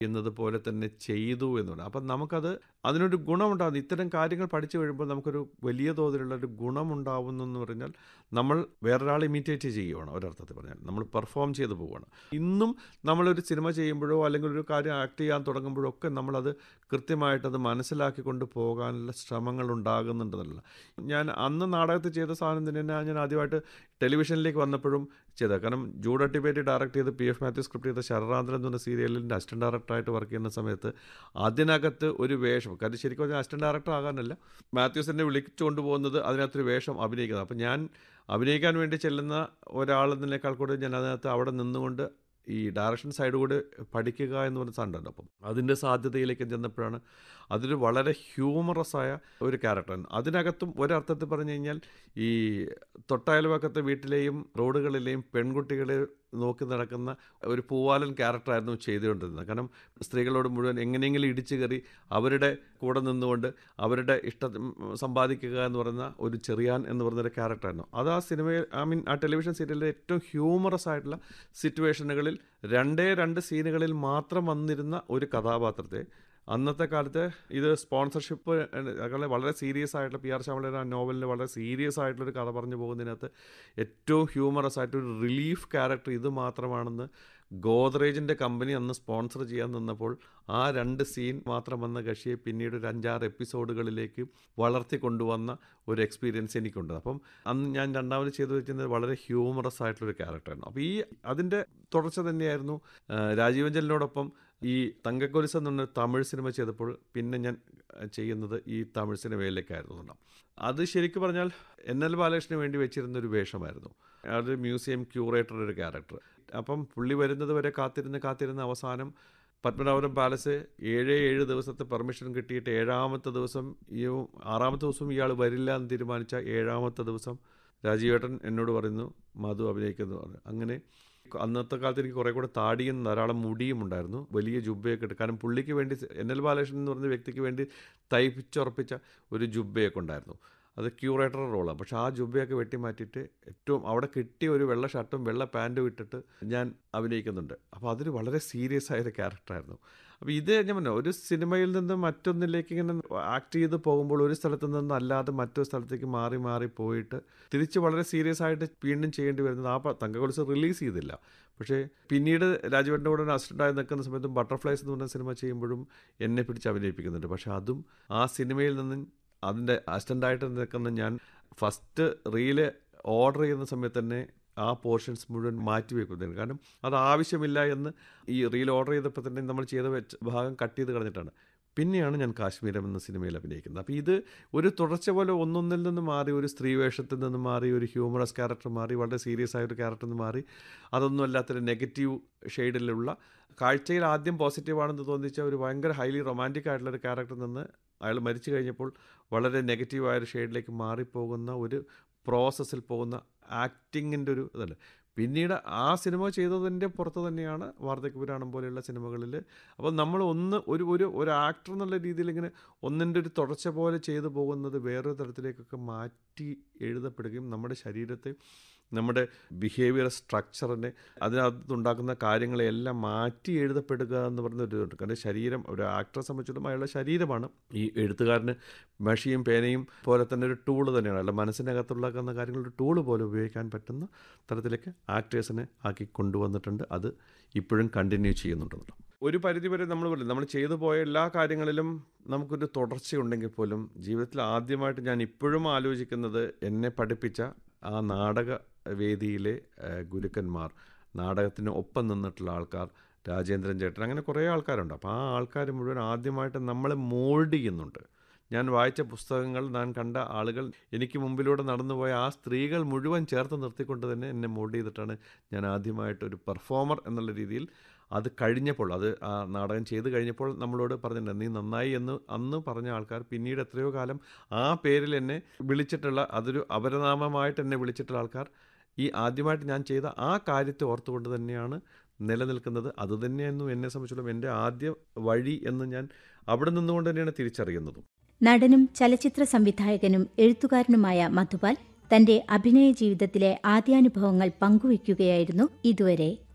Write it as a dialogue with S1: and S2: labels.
S1: എന്നതുപോലെ തന്നെ ചെയ്തു എന്നുള്ളത് അപ്പം നമുക്കത് അതിനൊരു ഗുണമുണ്ടാകുന്നു ഇത്തരം കാര്യങ്ങൾ പഠിച്ചു കഴിയുമ്പോൾ നമുക്കൊരു വലിയ തോതിലുള്ള ഒരു ഗുണമുണ്ടാവുന്നു എന്ന് പറഞ്ഞാൽ നമ്മൾ വേറൊരാളെ ഇമിറ്റേറ്റ് ചെയ്യുകയാണ് ഒരർത്ഥത്തിൽ പറഞ്ഞാൽ നമ്മൾ പെർഫോം ചെയ്ത് പോവുകയാണ് ഇന്നും നമ്മളൊരു സിനിമ ചെയ്യുമ്പോഴോ അല്ലെങ്കിൽ ഒരു കാര്യം ആക്ട് ചെയ്യാൻ തുടങ്ങുമ്പോഴോ ഒക്കെ നമ്മളത് കൃത്യമായിട്ടത് മനസ്സിലാക്കിക്കൊണ്ട് പോകാനുള്ള ശ്രമങ്ങൾ ഉണ്ടാകുന്നുണ്ടെന്നല്ല ഞാൻ അന്ന് നാടകത്തിൽ ചെയ്ത സാധനം തന്നെ ഞാൻ ആദ്യമായിട്ട് ടെലിവിഷനിലേക്ക് വന്നപ്പോഴും ചെയ്തത് കാരണം ജൂഡ് അട്ടിപ്പേറ്റി ഡയറക്റ്റ് ചെയ്ത് പി എഫ് മാത്യു സ്ക്രിപ്റ്റ് ചെയ്ത ശരറാന്തരൻ എന്ന് പറഞ്ഞ സീരിയലിൻ്റെ അസിസ്റ്റന്റ് ഡയറക്ടറായിട്ട് വർക്ക് ചെയ്യുന്ന സമയത്ത് അതിനകത്ത് ഒരു വേഷം കാര്യം ശരിക്കും പറഞ്ഞാൽ അസിസ്റ്റന്റ് ഡയറക്ടർ ആകാനല്ല മാത്യൂസിനെ വിളിച്ചുകൊണ്ട് പോകുന്നത് അതിനകത്തൊരു വേഷം അഭിനയിക്കുന്നത് അപ്പം ഞാൻ അഭിനയിക്കാൻ വേണ്ടി ചെല്ലുന്ന ഒരാളെന്നതിനേക്കാൾ കൂടുതൽ ഞാൻ അതിനകത്ത് അവിടെ നിന്നുകൊണ്ട് ഈ ഡയറക്ഷൻ സൈഡ് കൂടെ പഠിക്കുക എന്ന് പറഞ്ഞ സാധനമുണ്ട് അപ്പം അതിൻ്റെ സാധ്യതയിലേക്ക് ചെന്നപ്പോഴാണ് അതൊരു വളരെ ഹ്യൂമറസ് ആയ ഒരു ക്യാരക്ടറാണ് അതിനകത്തും ഒരർത്ഥത്തിൽ പറഞ്ഞു കഴിഞ്ഞാൽ ഈ തൊട്ടയൽവക്കത്തെ വീട്ടിലെയും റോഡുകളിലെയും പെൺകുട്ടികളെ നോക്കി നടക്കുന്ന ഒരു പൂവാലൻ ക്യാരക്ടറായിരുന്നു ചെയ്തുകൊണ്ടിരുന്നത് കാരണം സ്ത്രീകളോട് മുഴുവൻ എങ്ങനെയെങ്കിലും ഇടിച്ചു കയറി അവരുടെ കൂടെ നിന്നുകൊണ്ട് അവരുടെ ഇഷ്ടം സമ്പാദിക്കുക എന്ന് പറയുന്ന ഒരു ചെറിയാൻ എന്ന് പറയുന്നൊരു ക്യാരക്ടറായിരുന്നു അത് ആ സിനിമയിൽ ഐ മീൻ ആ ടെലിവിഷൻ സീരിയലിലെ ഏറ്റവും ഹ്യൂമറസ് ആയിട്ടുള്ള സിറ്റുവേഷനുകളിൽ രണ്ടേ രണ്ട് സീനുകളിൽ മാത്രം വന്നിരുന്ന ഒരു കഥാപാത്രത്തെ അന്നത്തെ കാലത്ത് ഇത് സ്പോൺസർഷിപ്പ് അങ്ങനെ വളരെ സീരിയസ് ആയിട്ടുള്ള പി ആർ ശ്യാമളയുടെ ആ നോവലിന് വളരെ സീരിയസ് ആയിട്ടുള്ളൊരു കഥ പറഞ്ഞു പോകുന്നതിനകത്ത് ഏറ്റവും ഹ്യൂമറസ് ആയിട്ടൊരു റിലീഫ് ക്യാരക്ടർ ഇത് മാത്രമാണെന്ന് ഗോദ്രേജിൻ്റെ കമ്പനി അന്ന് സ്പോൺസർ ചെയ്യാൻ നിന്നപ്പോൾ ആ രണ്ട് സീൻ മാത്രം വന്ന കക്ഷിയെ പിന്നീട് ഒരു അഞ്ചാറ് എപ്പിസോഡുകളിലേക്ക് വളർത്തി കൊണ്ടുവന്ന ഒരു എക്സ്പീരിയൻസ് എനിക്കുണ്ട് അപ്പം അന്ന് ഞാൻ രണ്ടാമത് ചെയ്തു വെച്ചിരുന്നത് വളരെ ഹ്യൂമറസ് ആയിട്ടുള്ളൊരു ക്യാരക്ടറായിരുന്നു അപ്പോൾ ഈ അതിൻ്റെ തുടർച്ച തന്നെയായിരുന്നു ആ, രാജീവഞ്ചലിനോടൊപ്പം ഈ തങ്കക്കൊലിസ് എന്ന തമിഴ് സിനിമ ചെയ്തപ്പോൾ പിന്നെ ഞാൻ ചെയ്യുന്നത് ഈ തമിഴ് സിനിമയിലേക്കായിരുന്നു അത് ശരിക്കും പറഞ്ഞാൽ എൻ എൽ ബാലകൃഷ്ണന് വേണ്ടി വെച്ചിരുന്ന ഒരു വേഷമായിരുന്നു അത് മ്യൂസിയം ക്യൂറേറ്റർ ഒരു ക്യാരക്ടർ അപ്പം പുള്ളി വരുന്നത് വരെ കാത്തിരുന്ന് കാത്തിരുന്ന അവസാനം പത്മനാഭപുരം പാലസ് ഏഴ് ഏഴ് ദിവസത്തെ പെർമിഷൻ കിട്ടിയിട്ട് ഏഴാമത്തെ ദിവസം ഈ ആറാമത്തെ ദിവസം ഇയാൾ വരില്ല എന്ന് തീരുമാനിച്ച ഏഴാമത്തെ ദിവസം രാജീവേട്ടൻ എന്നോട് പറയുന്നു മധു അഭിനയിക്കുന്നു പറഞ്ഞു അങ്ങനെ അന്നത്തെ കാലത്ത് എനിക്ക് കുറേ കൂടെ താടിയും ധാരാളം മുടിയും ഉണ്ടായിരുന്നു വലിയ ജുബ്ബയൊക്കെ ഇട്ട് കാരണം പുള്ളിക്ക് വേണ്ടി എൻ എൽ ബാലകൃഷ്ണൻ എന്ന് പറഞ്ഞ വ്യക്തിക്ക് വേണ്ടി തയ്പ്പിച്ചുറപ്പിച്ച ഒരു ജുബ്ബയൊക്കെ ഉണ്ടായിരുന്നു അത് ക്യൂറേറ്റർ റോളാണ് പക്ഷെ ആ ജുബ്ബയൊക്കെ വെട്ടി മാറ്റിയിട്ട് ഏറ്റവും അവിടെ കിട്ടിയ ഒരു വെള്ള ഷർട്ടും വെള്ള പാൻറ്റും ഇട്ടിട്ട് ഞാൻ അഭിനയിക്കുന്നുണ്ട് അപ്പോൾ അതൊരു വളരെ സീരിയസ് ആയൊരു ക്യാരക്ടറായിരുന്നു അപ്പോൾ ഇത് ഞാൻ പറഞ്ഞു ഒരു സിനിമയിൽ നിന്ന് മറ്റൊന്നിലേക്ക് ഇങ്ങനെ ആക്ട് ചെയ്ത് പോകുമ്പോൾ ഒരു സ്ഥലത്ത് നിന്ന് അല്ലാതെ മറ്റൊരു സ്ഥലത്തേക്ക് മാറി മാറി പോയിട്ട് തിരിച്ച് വളരെ സീരിയസ് ആയിട്ട് വീണ്ടും ചെയ്യേണ്ടി വരുന്നത് ആ പ- തങ്കക്കൊലുസ് റിലീസ് ചെയ്തില്ല പക്ഷേ പിന്നീട് രാജുവേട്ടൻ്റെ കൂടെ അസിസ്റ്റൻ്റായി നിൽക്കുന്ന സമയത്തും ബട്ടർഫ്ലൈസ് എന്ന് പറഞ്ഞ സിനിമ ചെയ്യുമ്പോഴും എന്നെ പിടിച്ച് അഭിനയിപ്പിക്കുന്നുണ്ട് പക്ഷേ അതും ആ സിനിമയിൽ നിന്ന് അതിൻ്റെ അസിസ്റ്റൻ്റായിട്ട് നിൽക്കുന്ന ഞാൻ ഫസ്റ്റ് റീല് ഓർഡർ ചെയ്യുന്ന സമയത്ത് തന്നെ ആ പോർഷൻസ് മുഴുവൻ മാറ്റി വെക്കുന്നതാണ് കാരണം അത് ആവശ്യമില്ല എന്ന് ഈ റീൽ ഓർഡർ ചെയ്തപ്പോൾ തന്നെ നമ്മൾ ചെയ്ത വെച്ച ഭാഗം കട്ട് ചെയ്ത് കളഞ്ഞിട്ടാണ് പിന്നെയാണ് ഞാൻ കാശ്മീരം എന്ന സിനിമയിൽ അഭിനയിക്കുന്നത് അപ്പോൾ ഇത് ഒരു തുടർച്ച പോലെ ഒന്നൊന്നിൽ നിന്ന് മാറി ഒരു സ്ത്രീ വേഷത്തിൽ നിന്ന് മാറി ഒരു ഹ്യൂമറസ് ക്യാരക്ടർ മാറി വളരെ സീരിയസ് ആയ ഒരു ക്യാരക്ടർ നിന്ന് മാറി അതൊന്നും അല്ലാത്തൊരു നെഗറ്റീവ് ഷെയ്ഡിലുള്ള കാഴ്ചയിൽ ആദ്യം പോസിറ്റീവാണെന്ന് തോന്നിച്ച ഒരു ഭയങ്കര ഹൈലി റൊമാൻറ്റിക് ആയിട്ടുള്ള ഒരു ക്യാരക്ടറിൽ നിന്ന് അയാൾ മരിച്ചു കഴിഞ്ഞപ്പോൾ വളരെ നെഗറ്റീവായ ഒരു ഷെയ്ഡിലേക്ക് മാറിപ്പോകുന്ന ഒരു പ്രോസസ്സിൽ പോകുന്ന ആക്ടിങ്ങിൻ്റെ ഒരു ഇതല്ല പിന്നീട് ആ സിനിമ ചെയ്തതിൻ്റെ പുറത്ത് തന്നെയാണ് വാർദ്ധക്യപുരാണം പോലെയുള്ള സിനിമകളിൽ അപ്പോൾ നമ്മൾ ഒന്ന് ഒരു ഒരു ഒരു ആക്ടർ എന്നുള്ള രീതിയിൽ ഇങ്ങനെ ഒന്നിൻ്റെ ഒരു തുടർച്ച പോലെ ചെയ്തു പോകുന്നത് വേറൊരു തരത്തിലേക്കൊക്കെ മാറ്റി എഴുതപ്പെടുകയും നമ്മുടെ ശരീരത്തെ നമ്മുടെ ബിഹേവിയർ സ്ട്രക്ചറിനെ അതിനകത്തുണ്ടാക്കുന്ന കാര്യങ്ങളെല്ലാം മാറ്റി എഴുതപ്പെടുക എന്ന് പറയുന്ന ഒരു ഇതുണ്ട് കാരണം ശരീരം ഒരു ആക്ടറെ സംബന്ധിച്ചിടത്തോളം അയാളുടെ ശരീരമാണ് ഈ എഴുത്തുകാരന് മഷിയും പേനയും പോലെ തന്നെ ഒരു ടൂള് തന്നെയാണ് അയാളുടെ മനസ്സിനകത്തുള്ളാക്കുന്ന കാര്യങ്ങൾ ഒരു ടൂള് പോലെ ഉപയോഗിക്കാൻ പറ്റുന്ന തരത്തിലേക്ക് ആക്ടേഴ്സിനെ ആക്കി കൊണ്ടുവന്നിട്ടുണ്ട് അത് ഇപ്പോഴും കണ്ടിന്യൂ ചെയ്യുന്നുണ്ടെന്നുള്ളത് ഒരു പരിധിവരെ നമ്മൾ പറയും നമ്മൾ ചെയ്തു പോയ എല്ലാ കാര്യങ്ങളിലും നമുക്കൊരു തുടർച്ചയുണ്ടെങ്കിൽ പോലും ജീവിതത്തിൽ ആദ്യമായിട്ട് ഞാൻ ഇപ്പോഴും ആലോചിക്കുന്നത് എന്നെ പഠിപ്പിച്ച ആ നാടക വേദിയിലെ ഏഹ്, ഗുരുക്കന്മാർ നാടകത്തിന് ഒപ്പം നിന്നിട്ടുള്ള ആൾക്കാർ രാജേന്ദ്രൻ ചേട്ടൻ അങ്ങനെ കുറേ ആൾക്കാരുണ്ട് അപ്പോൾ ആ ആൾക്കാർ മുഴുവൻ ആദ്യമായിട്ട് നമ്മളെ മോൾഡ് ചെയ്യുന്നുണ്ട് ഞാൻ വായിച്ച പുസ്തകങ്ങൾ ഞാൻ കണ്ട ആളുകൾ എനിക്ക് മുമ്പിലൂടെ നടന്നുപോയ ആ സ്ത്രീകൾ മുഴുവൻ ചേർത്ത് നിർത്തിക്കൊണ്ട് തന്നെ എന്നെ മോൾഡ് ചെയ്തിട്ടാണ് ഞാൻ ആദ്യമായിട്ട് ഒരു പെർഫോമർ എന്നുള്ള രീതിയിൽ അത് കഴിഞ്ഞപ്പോൾ അത് ആ നാടകം ചെയ്ത് കഴിഞ്ഞപ്പോൾ നമ്മളോട് പറഞ്ഞിട്ടുണ്ട് നീ നന്നായി എന്ന് അന്ന് പറഞ്ഞ ആൾക്കാർ പിന്നീട് എത്രയോ കാലം ആ പേരിൽ എന്നെ വിളിച്ചിട്ടുള്ള അതൊരു അപരനാമമായിട്ട് എന്നെ വിളിച്ചിട്ടുള്ള ആൾക്കാർ ഈ ആദ്യമായിട്ട് ഞാൻ ചെയ്ത ആ കാര്യത്തെ ഓർത്തുകൊണ്ട് തന്നെയാണ് നിലനിൽക്കുന്നത് അത് തന്നെയായിരുന്നു എന്നെ സംബന്ധിച്ചിടത്തോളം എൻ്റെ ആദ്യ വഴി എന്ന് ഞാൻ അവിടെ നിന്നുകൊണ്ട് തന്നെയാണ് തിരിച്ചറിയുന്നതും
S2: നടനും ചലച്ചിത്ര സംവിധായകനും എഴുത്തുകാരനുമായ മധുപാൽ തന്റെ അഭിനയ ജീവിതത്തിലെ ആദ്യാനുഭവങ്ങൾ പങ്കുവയ്ക്കുകയായിരുന്നു ഇതുവരെ